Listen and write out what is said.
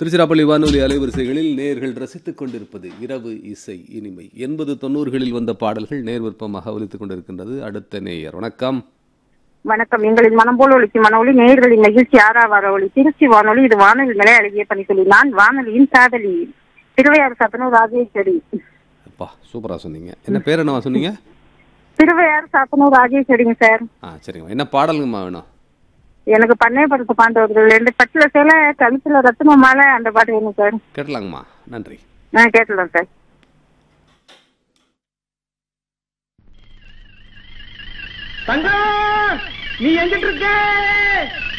திருச்சிராப்பள்ளி வானொலி அலைவரிசைகளில் நேர்கள் ரசித்துக் கொண்டிருப்பது இரவு இசை இனிமை எண்பது தொண்ணூறுகளில் வந்த பாடல்கள் நேர் விருப்பமாக ஒலித்துக் கொண்டிருக்கின்றது அடுத்த நேயர் வணக்கம் வணக்கம் எங்களின் மனம் போல ஒழிக்கும் மனொலி நேயர்களின் மகிழ்ச்சி ஆறாவார ஒளி திருச்சி வானொலி இது வானொலி நிலை அழகிய பணி சொல்லி நான் வானொலியின் காதலி திருவையாறு சாத்தனூர் ராஜேஸ்வரி அப்பா சூப்பரா சொன்னீங்க என்ன பேர் என்னவா சொன்னீங்க திருவையாறு சாத்தனூர் ராஜேஸ்வரிங்க சார் ஆ சரிங்கம்மா என்ன பாடலுங்கம்மா வேணும் எனக்கு பண்ணை படுத்த பாண்டவர்கள் ரெண்டு பட்டுல சேலை கழுத்துல ரத்ன மாலை அந்த பாட்டு வேணும் சார் கேட்டலாங்கம்மா நன்றி நான் கேட்டுலாம் சார் தங்கம் நீ எங்கிட்டு இருக்க